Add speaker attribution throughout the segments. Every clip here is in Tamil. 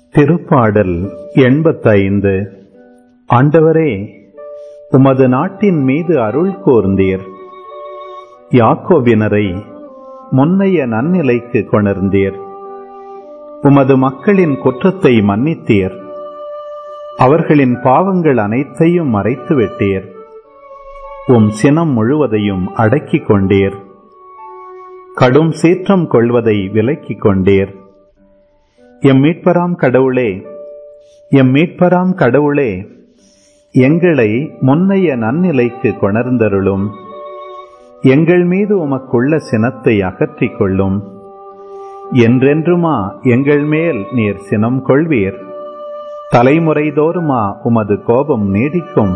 Speaker 1: திருப்பாடல் எண்பத்தைந்து ஆண்டவரே உமது நாட்டின் மீது அருள் கூர்ந்தீர் யாக்கோபினரை முன்னைய நன்னிலைக்கு கொணர்ந்தீர் உமது மக்களின் குற்றத்தை மன்னித்தீர் அவர்களின் பாவங்கள் அனைத்தையும் மறைத்து விட்டீர் உம் சினம் முழுவதையும் அடக்கிக் கொண்டீர் கடும் சீற்றம் கொள்வதை விலக்கிக் கொண்டீர் எம் மீட்பராம் கடவுளே எம் மீட்பராம் கடவுளே எங்களை முன்னைய நன்னிலைக்கு கொணர்ந்தருளும் எங்கள் மீது உமக்குள்ள சினத்தை அகற்றிக் கொள்ளும் என்றென்றுமா எங்கள் மேல் நீர் சினம் கொள்வீர் தலைமுறைதோறுமா உமது கோபம் நீடிக்கும்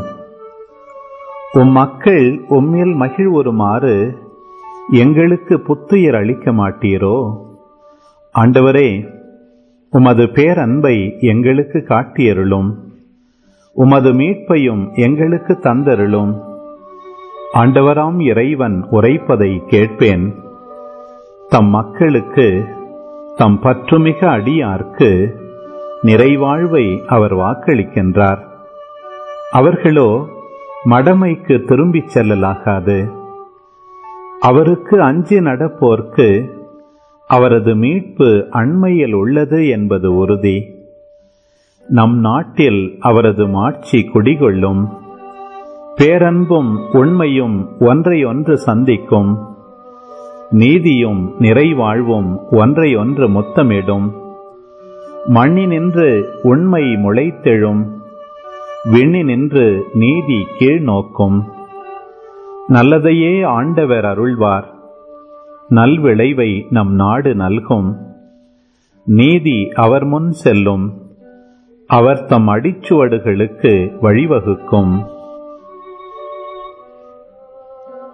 Speaker 1: உம் மக்கள் உம்மில் மகிழ்வுறுமாறு எங்களுக்கு புத்துயிர் அளிக்க மாட்டீரோ ஆண்டவரே உமது பேரன்பை எங்களுக்கு காட்டியருளும் உமது மீட்பையும் எங்களுக்கு தந்தருளும் ஆண்டவராம் இறைவன் உரைப்பதை கேட்பேன் தம் மக்களுக்கு தம் பற்றுமிக அடியார்க்கு நிறைவாழ்வை அவர் வாக்களிக்கின்றார் அவர்களோ மடமைக்கு திரும்பிச் செல்லலாகாது அவருக்கு அஞ்சி நடப்போர்க்கு அவரது மீட்பு அண்மையில் உள்ளது என்பது உறுதி நம் நாட்டில் அவரது மாட்சி குடிகொள்ளும் பேரன்பும் உண்மையும் ஒன்றையொன்று சந்திக்கும் நீதியும் நிறைவாழ்வும் ஒன்றையொன்று முத்தமிடும் மண்ணினின்று உண்மை முளைத்தெழும் விண்ணினின்று நீதி கீழ்நோக்கும் நல்லதையே ஆண்டவர் அருள்வார் நல்விளைவை நம் நாடு நல்கும் நீதி அவர் முன் செல்லும் அவர் தம் அடிச்சுவடுகளுக்கு வழிவகுக்கும்